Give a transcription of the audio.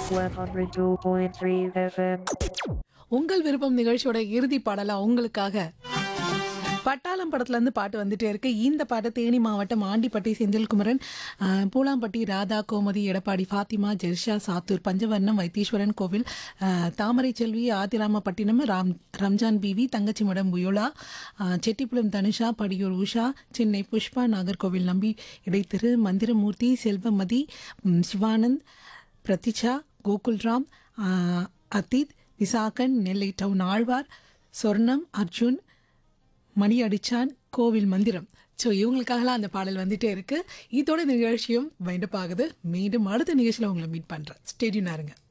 102.3 FM. உங்கள் விருப்பம் நிகழ்ச்சியோட இறுதி பாடலா உங்களுக்காக பட்டாளம் படத்துல இருந்து பாட்டு வந்துட்டே இருக்கு இந்த பாட்டு தேனி மாவட்டம் ஆண்டிப்பட்டி செந்தில்குமரன் ஆஹ், பூலாம்பட்டி ராதா கோமதி எடப்பாடி ஃபாத்திமா ஜெர்ஷா சாத்தூர் பஞ்சவர்ணம் வைத்தீஸ்வரன் கோவில் ஆஹ், தாமரை செல்வி ஆதிராமப்பட்டினம் ராம் ரம்ஜான் பிவி தங்கச்சிமடம் புயோலா ஆஹ், செட்டிப்புலம் தனுஷா படியூர் உஷா சென்னை புஷ்பா நாகர்கோவில் நம்பி இடைத்திரு மந்திரமூர்த்தி செல்வமதி ம், சிவானந்த் பிரதிஷா கோகுல்ராம் ஆஹ், அத்தீத் விசாகன் நெல்லை டவுன் ஆழ்வார் சொர்ணம் அர்ஜுன் மணி அடிச்சான் கோவில் மந்திரம் ஸோ இவங்களுக்காகலாம் அந்த பாடல் வந்துட்டே இருக்கு இதோட இந்த நிகழ்ச்சியும் வைண்டப் ஆகுது மீண்டும் அடுத்த நிகழ்ச்சியில் உங்களை மீட் பண்ணுறேன் ஸ்டேடியூனாக இருங்க